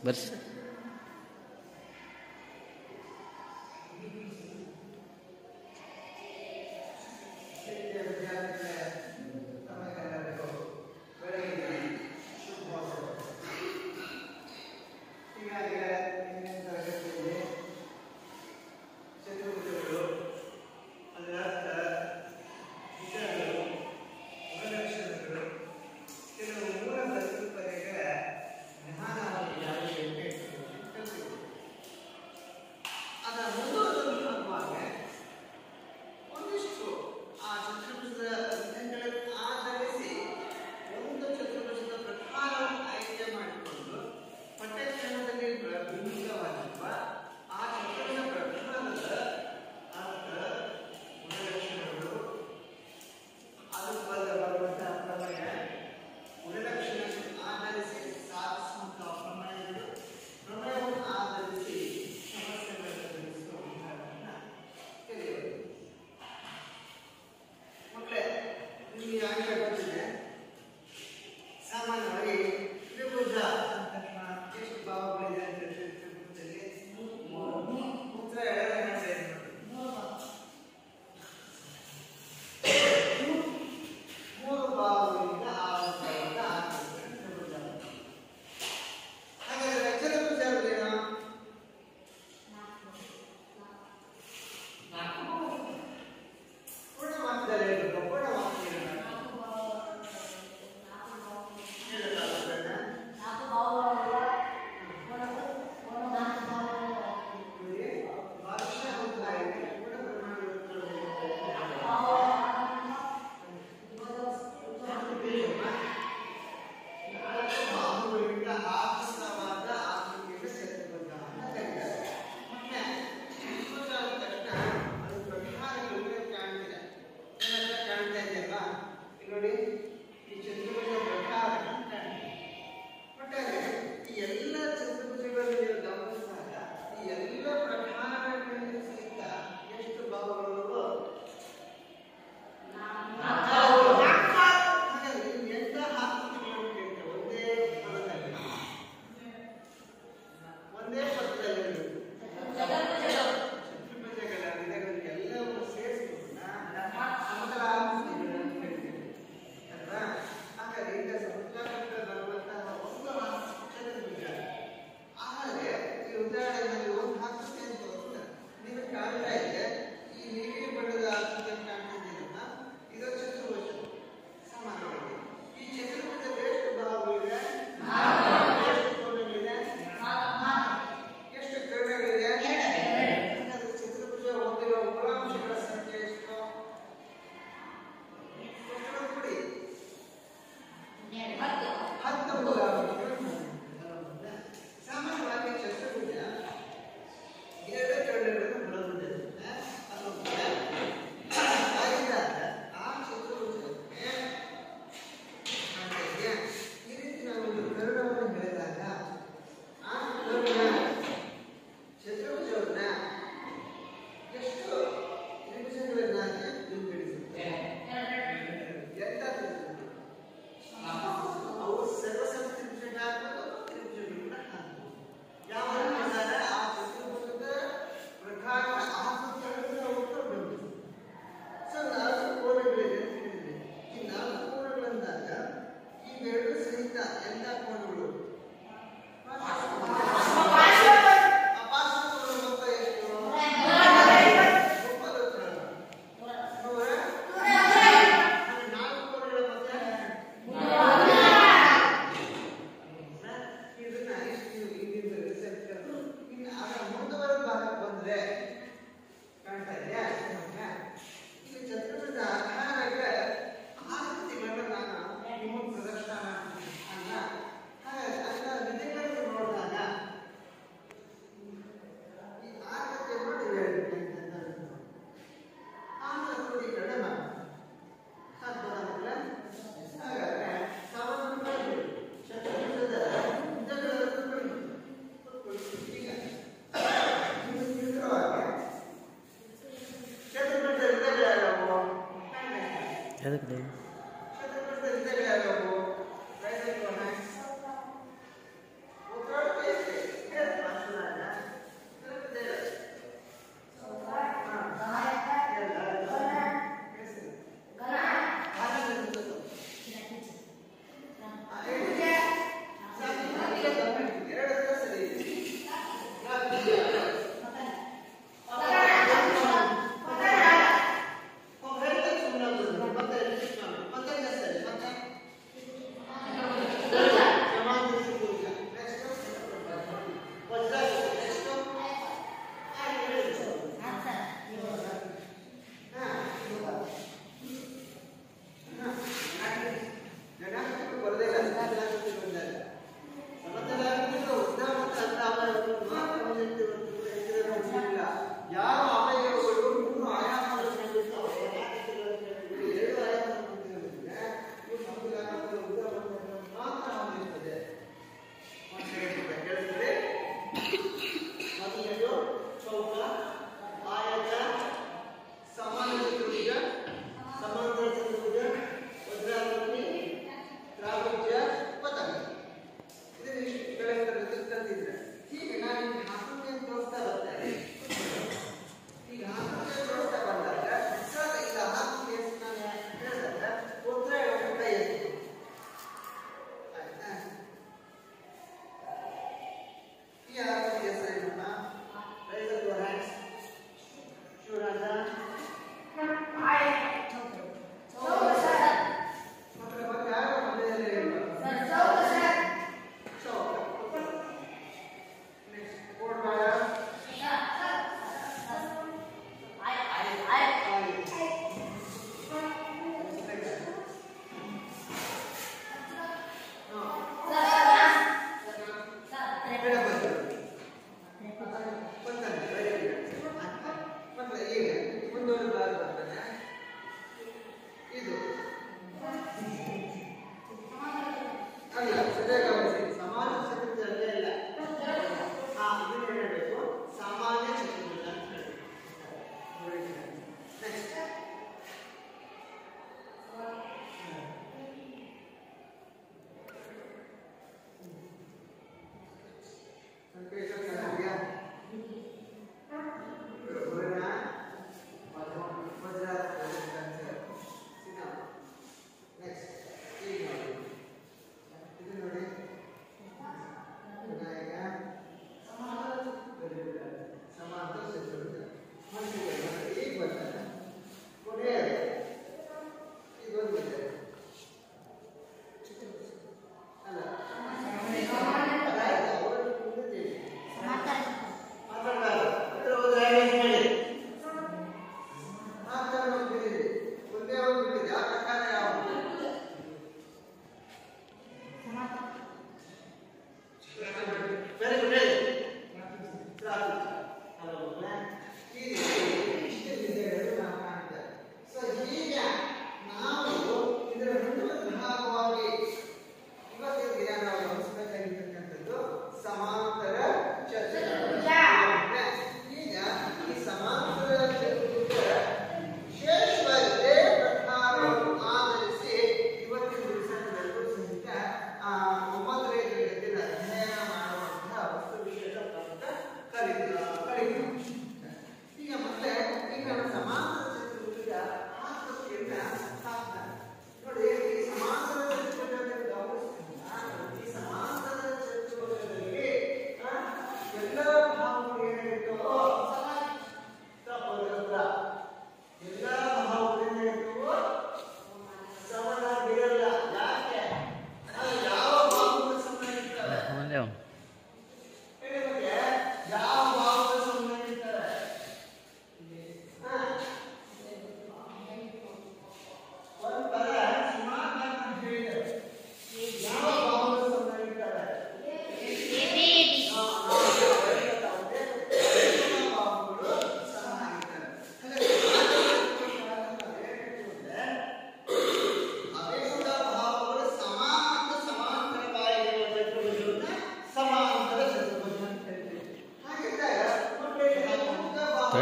ಬರ್ರಿ ಸರ್ ಕೆಲವು ಮೂಲ ಕಲ್ಪನೆಗಳ ಜ್ಞಾನ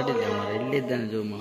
ಮಾತಾಡಿದ್ದೆ ಮರ ಇಲ್ಲಿದ್ದಾನೆ ಜೂಮ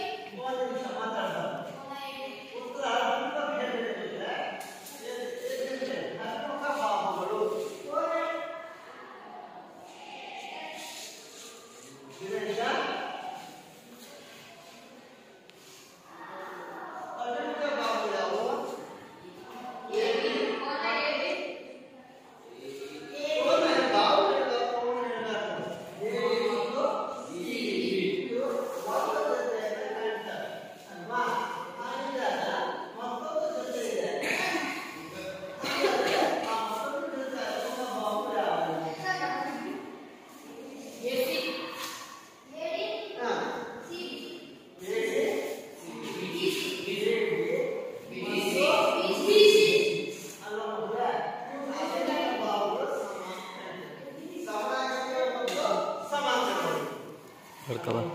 ಹಿಡ್ಕೊ ಬಾ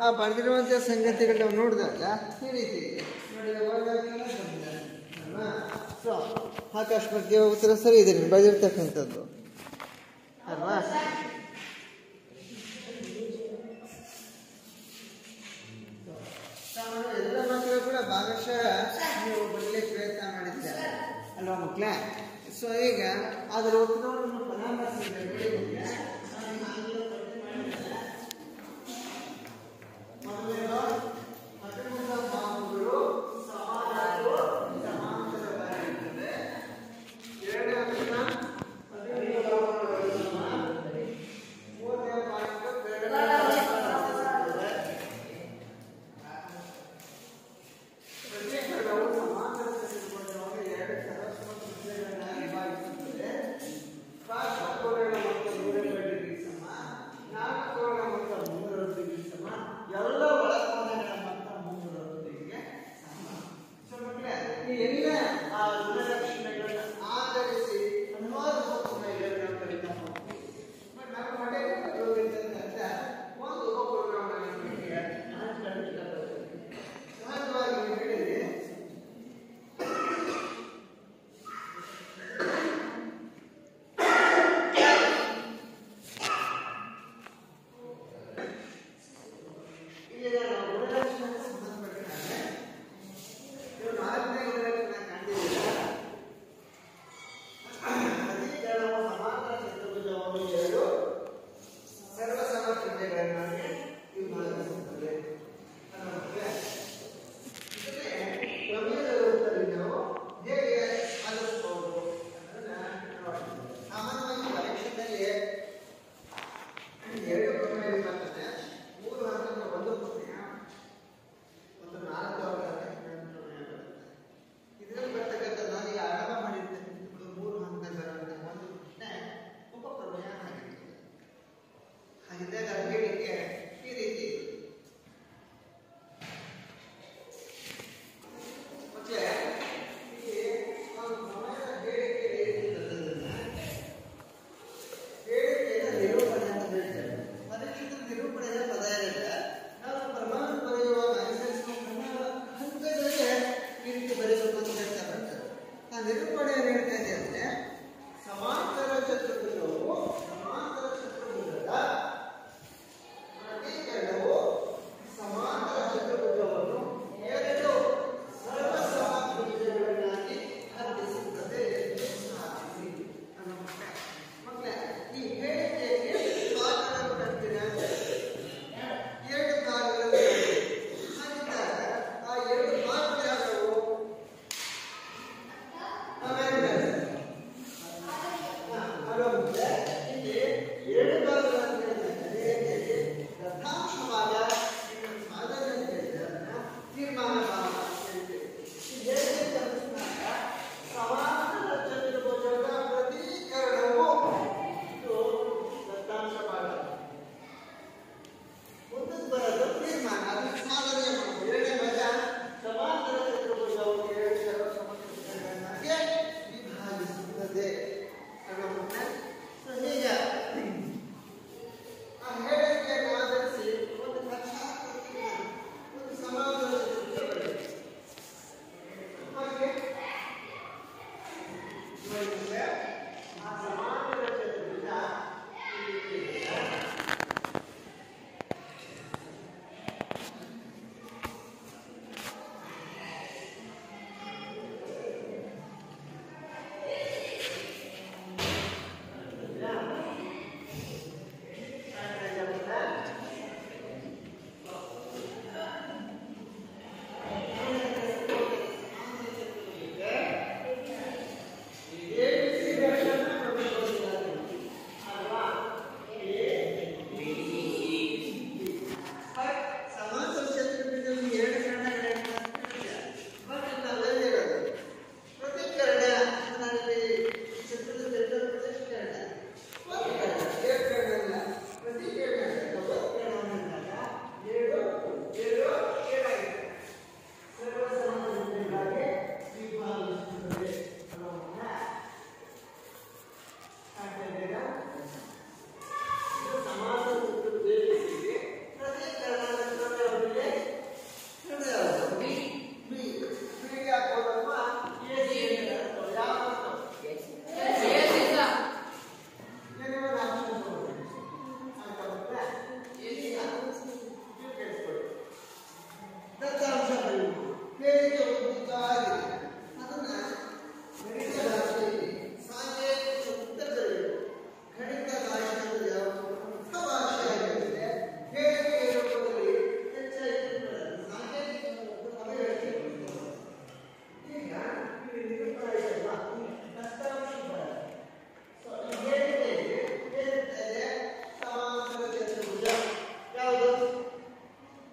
ಆ ಬರೆದಿರುವಂಥ ಸಂಗತಿಗಳು ನಾವು ನೋಡಿದಾಗ ಈ ರೀತಿ ಇದೆ ನೋಡಿ ಓದಾಗೆಲ್ಲ ಬಂದಿದೆ ಅಲ್ವಾ ಸೊ ಆಕಾಶ ಬಗ್ಗೆ ಉತ್ತರ ಸರಿ ಇದೆ ನೀವು ಬರೆದಿರ್ತಕ್ಕಂಥದ್ದು ಅಲ್ವಾ ಸಾಮಾನ್ಯ ಎಲ್ಲ ಮಕ್ಕಳು ಕೂಡ ಭಾಗಶಃ ನೀವು ಬರಲಿಕ್ಕೆ ಪ್ರಯತ್ನ ಮಾಡಿದ್ದಾರೆ ಅಲ್ವಾ ಮಕ್ಕಳೇ ಸೊ ಈಗ ಅದರ ಉತ್ತರವನ್ನು ಪರಾಮರ್ಶಿಸಿದ್ರೆ ನೋಡಿ ಮಕ್ಕಳೇ. ನಾನು ಆಂಗ್ಲ ಪಟ್ಟಿ ಮಾಡಿದ್ದೇನೆ. ಮೊದಲನೇದು, ಅತಿಮುಖ ಬಾಹುಗಳು ಸಮಾನರು ಸಮಾಂತರವಾಗಿರುತ್ತದೆ. ಎರಡನೇ ಅಂಶ, ಅತಿಮುಖ ಬಾಹುಗಳು ಸಮ. ಮೂರನೇ ಪಾಯಿಂಟ್ ಬೆರಳುಗಳ ಸಮಾನವಾಗಿರುತ್ತದೆ. ಪ್ರತ್ಯೇಕಗಳು ಸಮಾಂತರದಲ್ಲಿರುವಾಗ ಎರಡು ಸರಸ್ವತ ವಿಷಯಗಳನ್ನಾಗಿ ಭಾವಿಸುತ್ತದೆ ಪಾರ್ಶ್ವಕೋನಗಳ ಮೊತ್ತ ನೂರೆರಡು ಡಿಗ್ರಿ ಸಮ ನಾಲ್ಕು ಕೋನಗಳ ಮೊತ್ತ ಮುನ್ನೂರು ಡಿಗ್ರಿ ಸಮ ಎಲ್ಲ ಒಳಕೋನಗಳ ಮೊತ್ತ ಮುನ್ನೂರು ಡಿಗ್ರಿಗೆ ಸಮ ಸೊ ಮಕ್ಕಳೇ ಈ ಎಲ್ಲ ಆ ಗುಣಲಕ್ಷಣಗಳನ್ನ ಆಧರಿಸಿ ಹಲವಾರು ಉಪಪ್ರಮೇಯಗಳನ್ನ ನಾವು ಕಲಿತಾ ಹೋಗ್ತೀವಿ ಬಟ್ ನಾವು ಪಡೆಯಲು ಹೋಗಿರ್ತಕ್ಕಂಥ ಒಂದು ಉಪಪ್ರಮೇಯವನ್ನು ನಿಮಗೆ ಹಂಚ್ಕೊಳ್ಳಿಕ್ಕೆ ಇಷ್ಟಪಡ್ತೀನಿ. ಸಹಜವಾಗಿ ನೀವು ಹೇಳಿದ್ರಿ ಇಲ್ಲಿ ನಾವು ಗುಣಲಕ್ಷಣಕ್ಕೆ ಸಂಬಂಧಪಟ್ಟಂತೆ ಇವು ನಾಲ್ಕನೇ ಗುಣಲಕ್ಷಣ ಕಂಡಿದ್ದೀರಾ ಅಧಿಕರಣವು ಸಮಾಂತರ ಚತುರ್ಭುಜವನ್ನು ಎರಡು ಸರ್ವ ಸಮತ್ರಿಕೆಗಳನ್ನಾಗಿ ಇವು ಭಾಗಿಸುತ್ತದೆ ಅನ್ನೋದಕ್ಕೆ ಇದನ್ನೇ ಪ್ರಮೇಯದ ರೂಪದಲ್ಲಿ ನಾವು ಹೇಗೆ ಆಲಿಸಬಹುದು ಅನ್ನೋದನ್ನ ನೋಡೋಣ. ಸಾಮಾನ್ಯವಾಗಿ ಪರೀಕ್ಷೆಯಲ್ಲಿ ಎರಡು ಪ್ರಮೇಯ ಬರ್ತದೆ ಮೂರು ಹಂತದ ಒಂದು ಪ್ರಮೇಯ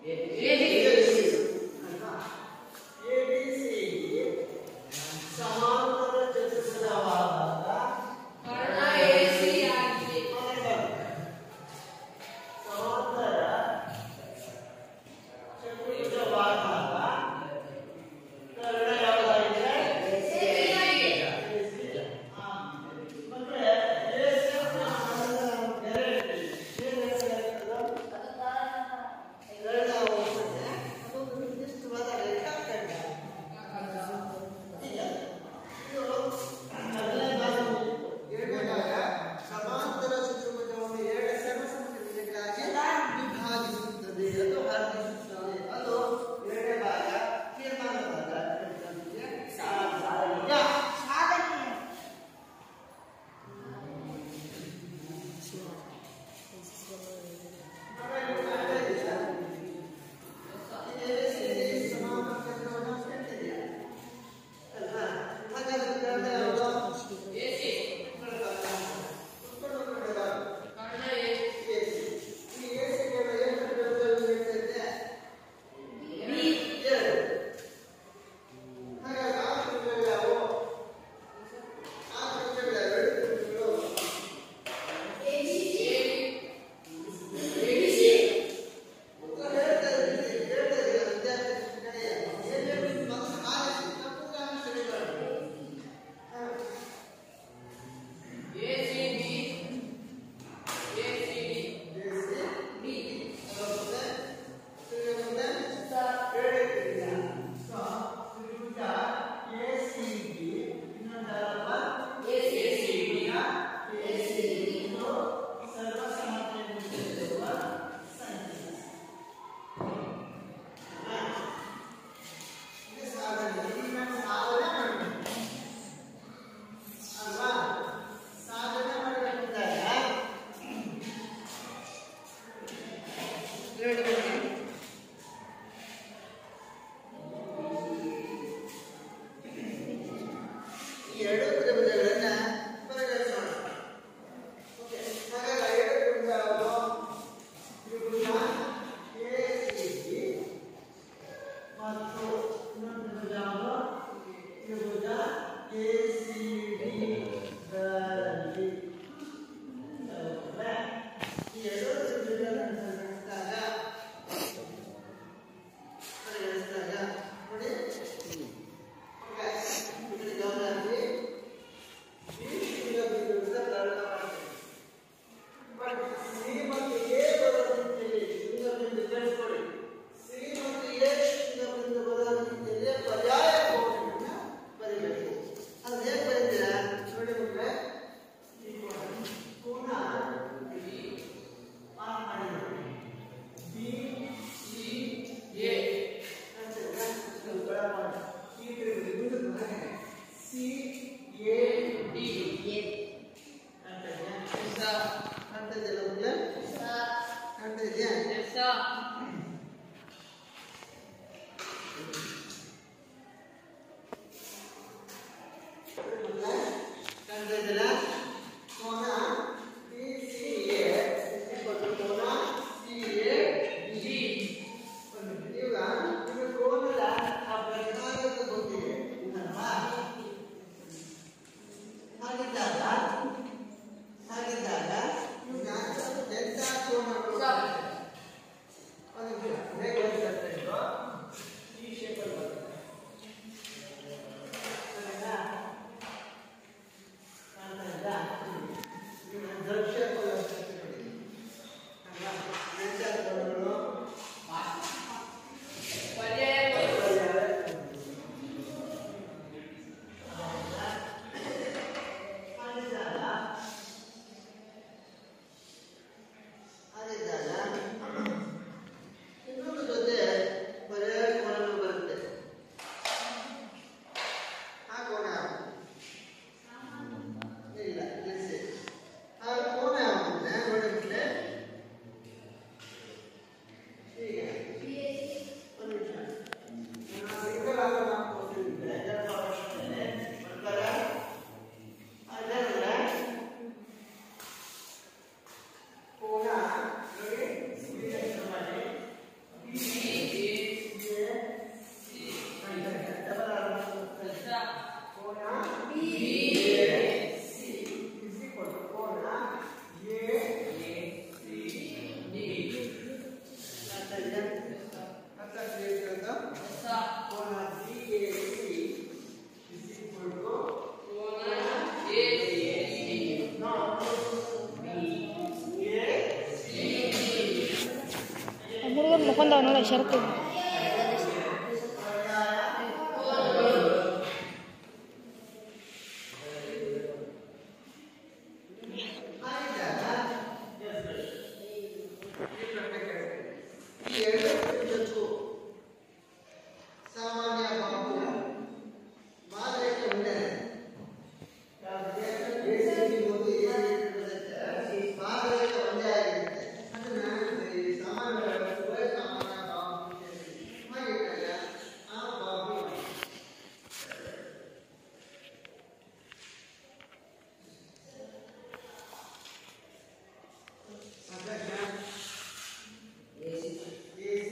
ಅಲ್ವಾ? ABCD ಸಮಾಂತರ ಚತುರ್ಭುಜವಾದಾಗ ಸಮಾಂತರ ಚತುರ್ಭುಜವಾದಾಗ ಕರ್ಣ ಯಾವುದಾಗಿದೆ ಹಾ. ಮತ್ತೆ ACF ನ ಮಾಡಿದ ಎರಡು ಏನು ಹೇಳ್ತಾರೆ? ಎರಡು ಹೋಗ್ತದೆ. ಅದೊಂದು ನಿರ್ದಿಷ್ಟವಾದ ರೇಖಾಖಂಡ. ಈಗ ಇದು ಮೊದಲನೇ ಭಾಗ ಮುಗೀತು. ಎರಡನೇ ಭಾಗ ಸಮಾಂತರ ಚತುರ್ಭುಜವನ್ನು ಎರಡು ಸಮ ಸಮಚತುರ್ಭುಜಗಳಾಗಿ ವಿಭಾಗಿಸುತ್ತದೆ ಅದು ವರ್ಧಿಸುತ್ತದೆ ಅದು ಎರಡನೇ ಭಾಗ ತೀರ್ಮಾನ ಭಾಗ ಸಾಧನೆಯ ಅಲ್ವಾ ಸಾಧನೆ ಮಾಡಬೇಕಿದ್ದಾಗ ಎರಡು ಗಂಟೆ ಈ ಎರಡು ತ್ರಿಭುಜಗಳನ್ನ ಪರಿಗಣಿಸೋಣ ಓಕೆ ಹಾಗಾಗಿ ಎರಡು ತ್ರಿಭುಜ ಯಾವುದು? ತ್ರಿಭುಜ ACD ಮತ್ತು ಇನ್ನೊಂದು ತ್ರಿಭುಜ ಯಾವುದು? ತ್ರಿಭುಜ ACD ದಲ್ಲಿ. ಹೌದಾ? ಈ ಎರಡು ತ್ರಿಭುಜಗಳನ್ನು ಪರಿಗಣಿಸಿದಾಗ ಪರಿಗಣಿಸಿದಾಗ ನೋಡಿ ಇಲ್ಲಿ ಗಮನಿಸಿ ಈ ಶೃಂಗಬಿಂದುವಿಂದ ಪ್ರಾರಂಭ ಮಾಡ್ತೀವಿ ಬಟ್ ಸಿ ಮತ್ತು ಎ ಬರುವ ರೀತಿಯಲ್ಲಿ ಶೃಂಗಬಿಂದು ಕೇಳಿಸ್ಕೊಳ್ಳಿ ಸಿ ಮತ್ತು ಎ ಶೃಂಗಬಿಂದು ಬರುವ ರೀತಿಯಲ್ಲಿ ಪರ್ಯಾಯ ಕೋಣೆಯನ್ನ ಬರೀಬೇಕು ಅದು ಹೇಗೆ ಬರೀತೀರಾ ನೋಡಿ ಮಕ್ಕಳೇ ಈ ಕೋನ ಕೋನ ಆನ್ ಮಾಡಿ ನೋಡಿ ಬಿ ಸಿ ಎ ಈ ತ್ರಿಭುಜ ಮುಂದೆ ಸಿ ಎ ಡಿ ಕಾಣ್ತಾ ಇದೆಯಲ್ಲ ಮಕ್ಕಳೇ ಕಾಣ್ತಾ ಇದೆಯಾ ಕಾಣ್ತಾ ಇದೆಯಲ್ಲ ಕೋನ ಬಿ ಸಿ ಎ ಕೋನ ಸಿ ಎ ಡಿ ಈಗ ಇದು ಕೋನದ ಆ ಪ್ರಕಾರದ ಗೊತ್ತಿದೆ ಅಲ್ವಾ ಹಾಗಿದ್ದಾಗ ಹಾಗಿದ್ದಾಗ ಇವಾಗ ಡೆಲ್ಟಾ ಕೋನಗಳು ಹುಡುಗರು ಮುಖಂದವ ನೋಡ ಶರತ್ತು ಸಾಮಾನ್ಯ ಬಾಬು ಮಾದರಿಯ ಮುಂದೆ ಮಾದರಿಯ ಒಂದೇ ಆಗಿರುತ್ತೆ ಅದನ್ನ ಈ ಸಾಮಾನ್ಯ ಉಭಯ ಸಾಮಾನ್ಯ ಬಾಬು ಮಾಡಿದಾಗ ಆ ಬಾಬು ಅದನ್ನ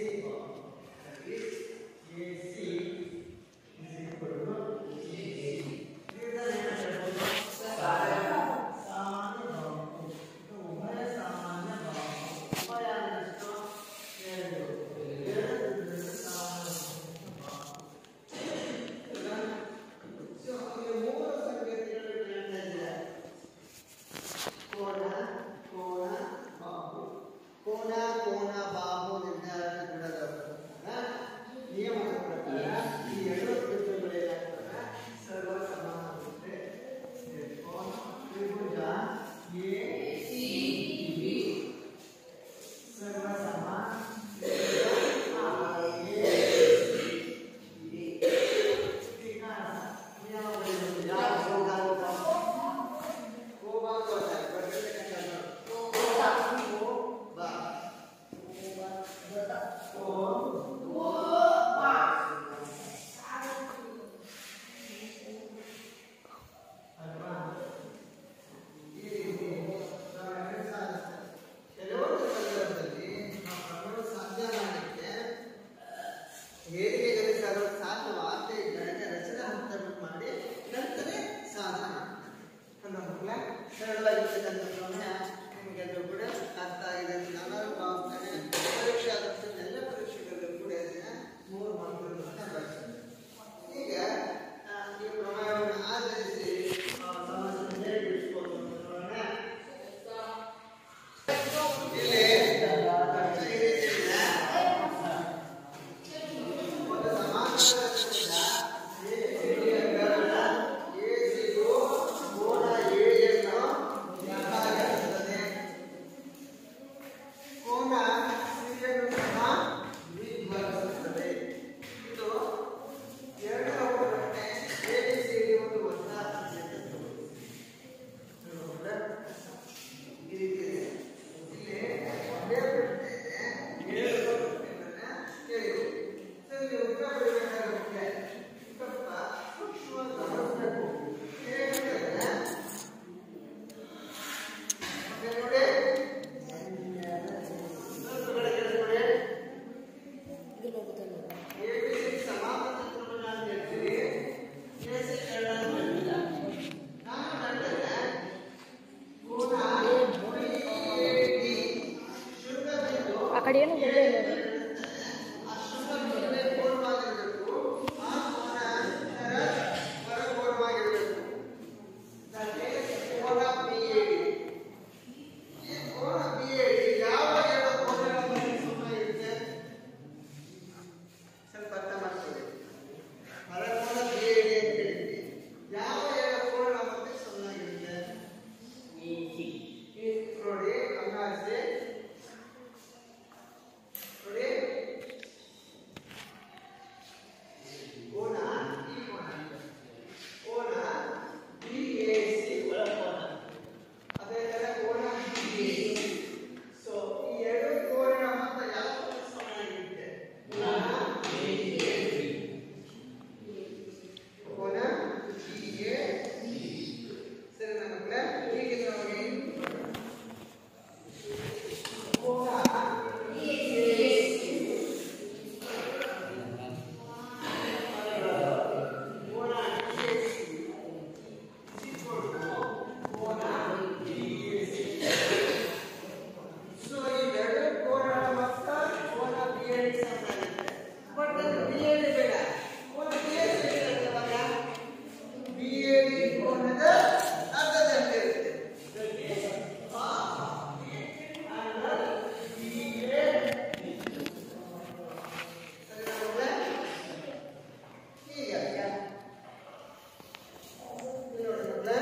ಬಟ್ ಅದು ಬಿ ಎ ಡಿ ಬೇಡ ಒಂದು ಬಿ ಎ ಡಿ ಇರುತ್ತವಾಗ ಬಿ ಎ ಡಿ ಕೋನದ ಅರ್ಧದಷ್ಟು ಇರುತ್ತೆ ಆ, angle BAD. ಸರಿನಾ ಮಕ್ಕಳೇ? ಈಗ ಇಲ್ಲಿ ನೋಡಿ ಮಕ್ಕಳೇ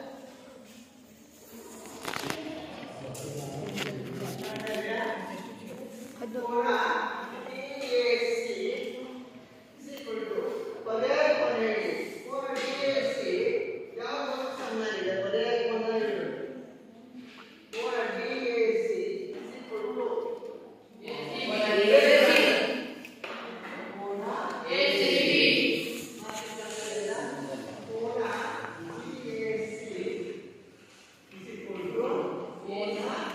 ಅದು ಕೋನ DAC is equal to ಪರ್ಯಾಯ ಕೋನ ಹೇಳಿ ಕೋನ DAC ಯಾವುದು ಸಣ್ಣಗಿದೆ ಪರ್ಯಾಯ ಕೋನ ಹೇಳಿ ಕೋನ DAC is equal to ಕೋನ ಕೋನ DAC is equal to ಕೋನ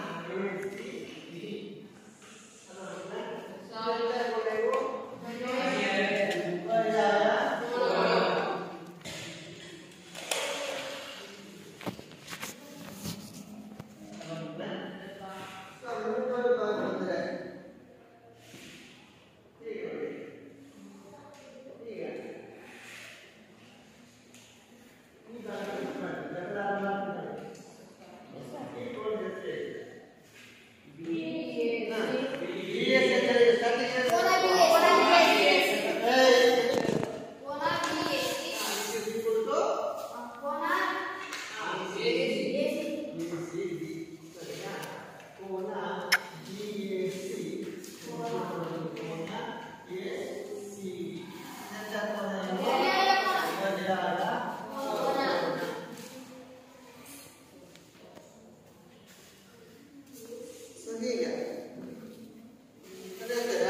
ಹೀಗೆ ಅದೇ ಥರ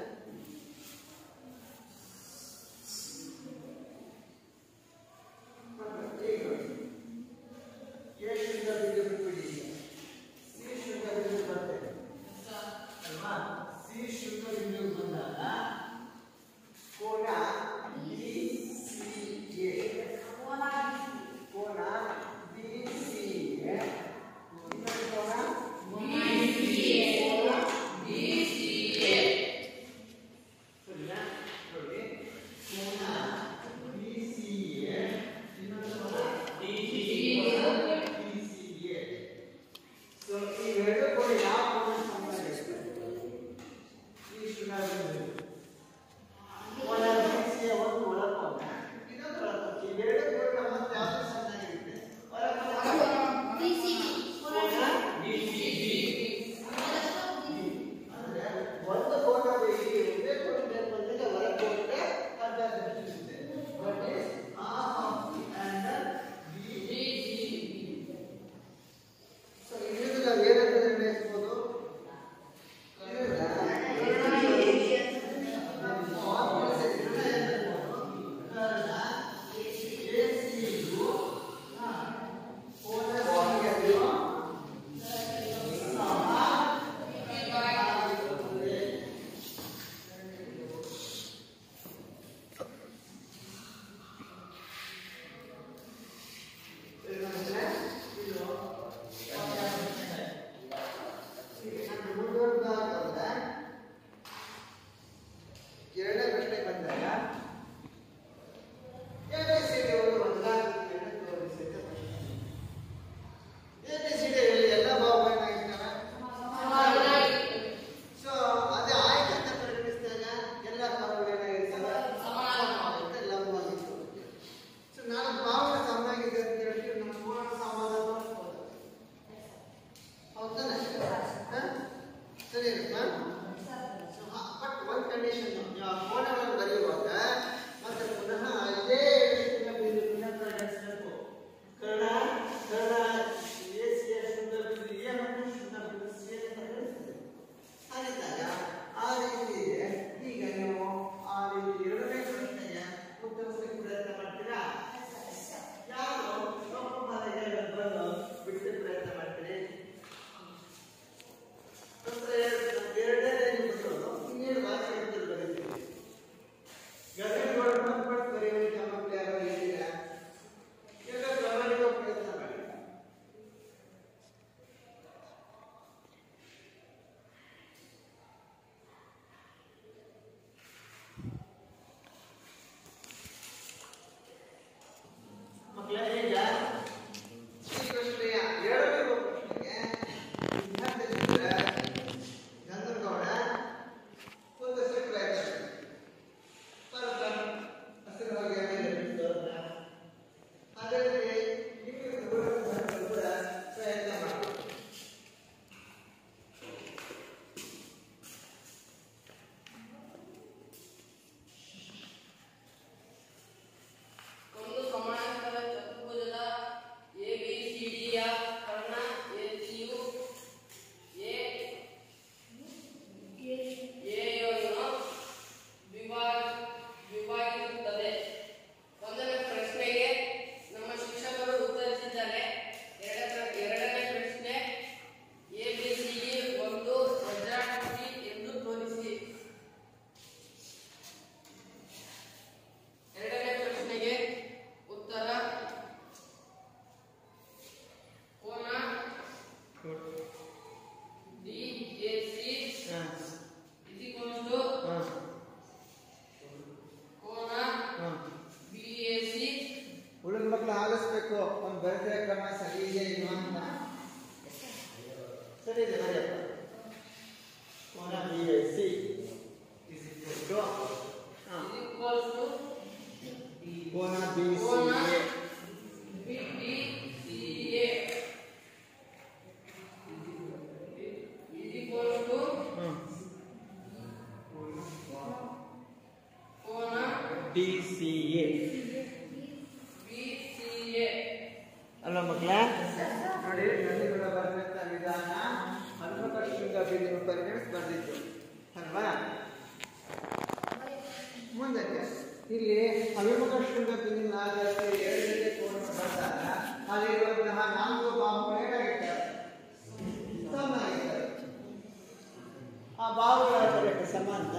ಸೊ ಈ ಎರಡು ಕೋನ ಯಾವ ಕೋನ ಸಂಬಂಧಿಸಿದೆ ಈ ಶುನಾವಿನಲ್ಲಿ ಕೋನ ಬಿಸಿಯ ಒಂದು ಒಳಕೋನ ಇನ್ನೊಂದು ಒಳಕೋನ ಈ ಎರಡು ಕೋನ ಮತ್ತೆ ಯಾವುದು ಸಣ್ಣಾಗಿರುತ್ತೆ ಒಳಕೋನ ಕೋನ ಅಂದ್ರೆ ಒಂದು ಕೋನ ಹೀಗೆ ಇರುತ್ತೆ ಕೋನ ಬಂದಾಗ ಒಳಕೋನ ಅರ್ಧ ಇರುತ್ತೆ but is half of the angle BCB so ಇದರಿಂದ ನಾವು ಏನಂತ ನಿರ್ಣಯಿಸ್ಬೋದು ಎರಡನೇ ಪ್ರಶ್ನೆ ಬಂದಾಗ ಎಬಿಸಿಡಿ ಒಂದು ಹೊಂದಾಣಿಕೆಯನ್ನು ತೋರಿಸಿ ಅಂತ ಪ್ರಶ್ನೆ ಎಬಿಸಿಡಿ ಎಲ್ಲ ಭಾವಗಳನ್ನ ಸೊ ಅದೇ ಆಯ್ಕೆ ಅಂತ ಪರಿಗಣಿಸಿದಾಗ ಎಲ್ಲ ಭಾವಗಳೇನಾಗಿರ್ತವೆ ಸಮಾನವಾಗಿರುತ್ತೆ ಲಂಬವಾಗಿತ್ತು ಸೊ ನಾನು ಭಾವನೆ ಸಮಾಗಿದೆ ಅಂತ ಹೇಳಿ ನಮ್ಮ ಪೂರ್ಣ ಸಮಾಧಾನ ಮಾಡ್ಬೋದು ಹೌದಾನೆ ಹ? ಸರಿ ಬಟ್ ಒಂದು ಕಂಡೀಷನ್ ಕೋಣವನ್ನು ಬರೆಯುವಾಗ ಮತ್ತೆ ಪುನಃ ಇದೇ ರೀತಿಯ ಬಿಂದುವಿನ ಪರಿಗಣಿಸಬೇಕು ಕರ್ಣ ಕರ್ಣ ಎ ಸಿ ಶುದ್ಧ ಬಿಂದು ಎ ಮತ್ತು ಶುದ್ಧ ಬಿಂದು ಸಿ ಅನ್ನು ಪರಿಗಣಿಸಬೇಕು ಹಾಗಿದ್ದಾಗ ಆ ರೀತಿ ಇದೆ ಈಗ ನೀವು ಆ ರೀತಿ ಎರಡನೇ ಪ್ರಶ್ನೆಯ ಉತ್ತರಿಸಲಿಕ್ಕೆ ಪ್ರಯತ್ನ ಮಾಡ್ತೀರಾ ಯಾರು ತಪ್ಪು ಮಾದರಿಯ ಬಂದು ಬಿಡಿಸಲಿಕ್ಕೆ ಪ್ರಯತ್ನ ಮಾಡ್ತೀರಿ ಅಂದ್ರೆ ಎರಡನೇ ಬಿಡೋದು ಇನ್ನೇನು ಬಾಕಿ ಇರ್ತದೆ ಬರೀತೀವಿ ಬಿ ಸಿ ಎ ಅಲ್ಲ ಮಕ್ಕಳ ನೋಡಿ ನದಿಗಳ ಬರೆದಂತ ವಿಧಾನ ಹನುಮತ ಶೃಂಗ ಬಿಂದು ಪರಿಗಣಿಸಿ ಬಂದಿತ್ತು ಅಲ್ವಾ ಮುಂದಕ್ಕೆ ಇಲ್ಲಿ ಅಭಿಮುಖ ಶೃಂಗ ಬಿಂದಿನ ಆಧಾರದಲ್ಲಿ ಎರಡನೇ ಕೋಣೆ ಬಂದಾಗ ಅಲ್ಲಿರುವಂತಹ ನಾಲ್ಕು ಬಾಹುಗಳು ಏನಾಗಿರ್ತವೆ ಸಮನಾಗಿರ್ತವೆ ಆ ಬಾಹುಗಳ ಬರಕ್ಕೆ ಸಂಬಂಧ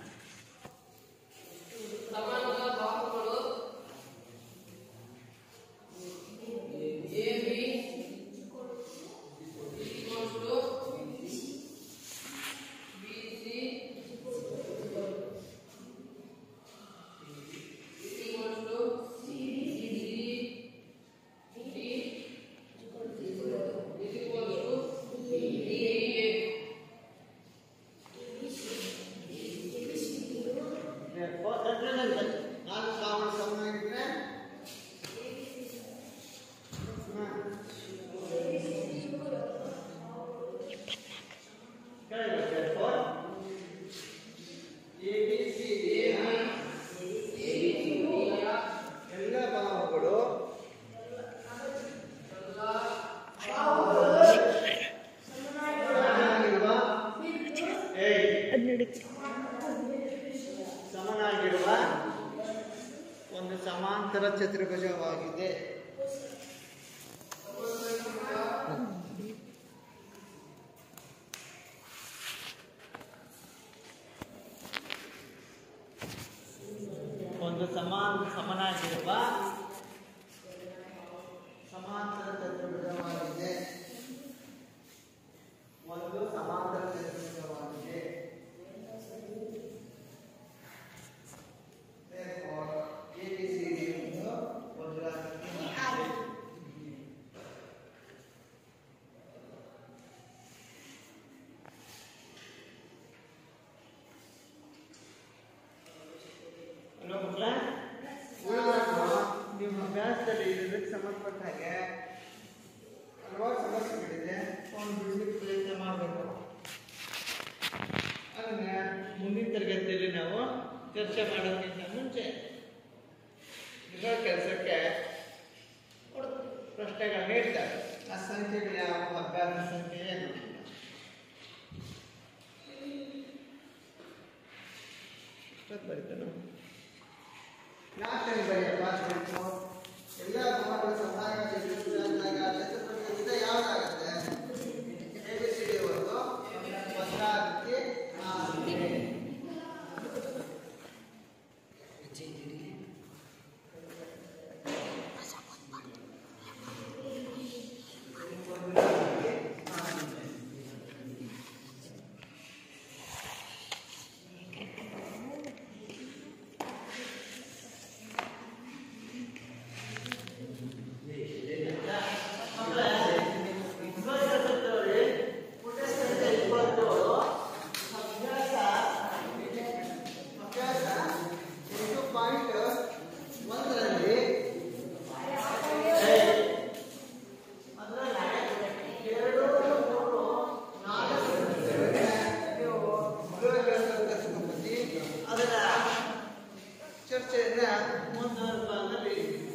ನಾಲ್ಕು ಬಾಹುಗಳು ಸಮನಾಗಿದ್ರೆ ಎಲ್ಲ ಬಾಹುಗಳು ಸಮನಾಗಿರುವ ಏಯ್ ಅದು ನೋಡಿ ಸಮನಾಗಿರುವ ಒಂದು ಸಮಾಂತರ ಚತುರ್ಭುಜವಾಗಿದೆ ಒಂದು ಸಮಾನ ಸಮನಾಗಿರುವ ಸಮಾಂತರ ಚತುರ್ಭುಜವಾಗಿದೆ ಒಂದು ಸಮಾಂತರ ಚತುರ್ಭುಜವಾಗಿದೆ Therefore, ABCD ಒಂದು ವಜ್ರಾಕೃತಿ ಹಲೋ ಮಕ್ಕಳ ನಿಮ್ಮ ಅಭ್ಯಾಸದಲ್ಲಿ ಇದಕ್ಕೆ ಸಂಬಂಧಪಟ್ಟ ಹಾಗೆ ಹಲವಾರು ಸಮಸ್ಯೆಗಳಿದೆ ಒಂದು ಬಿಡ್ಲಿಕ್ಕೆ ಪ್ರಯತ್ನ ಮಾಡಬೇಕು ಅದನ್ನ ಮುಂದಿನ ತರಗತಿಯಲ್ಲಿ ನಾವು ಚರ್ಚೆ ಮಾಡೋದಕ್ಕಿಂತ ಮುಂಚೆ ಇರೋ ಕೆಲಸಕ್ಕೆ ಪ್ರಶ್ನೆಗಳು ನೀಡ್ತಾರೆ ಆ ಸಂಖ್ಯೆಗಳು ಯಾವ ಅಭ್ಯಾಸ ಸಂಖ್ಯೆ ಏನು ಇಷ್ಟೊತ್ತು ಬರೀತಾನೆ ಯಾಕೆ ಬರೆಯಪ್ಪ ಅಷ್ಟು? ಎಲ್ಲ ಗುಣಗಳು ಸಮಾನವಾಗಿ ಇರುತ್ತದೆ ಅಂದಾಗ ಚತುರ್ಭುಜದ ವಿಧ ಯಾವ್ದಾಗುತ್ತೆ ಎ ಬಿ ಸಿ ಡಿ ಒಂದು ಒಂದಾಗುತ್ತೆ ನಾಲ್ಕು ಅದರ ಚರ್ಚೆಯನ್ನ ಮುಂದುವರೆದ ಭಾಗದಲ್ಲಿ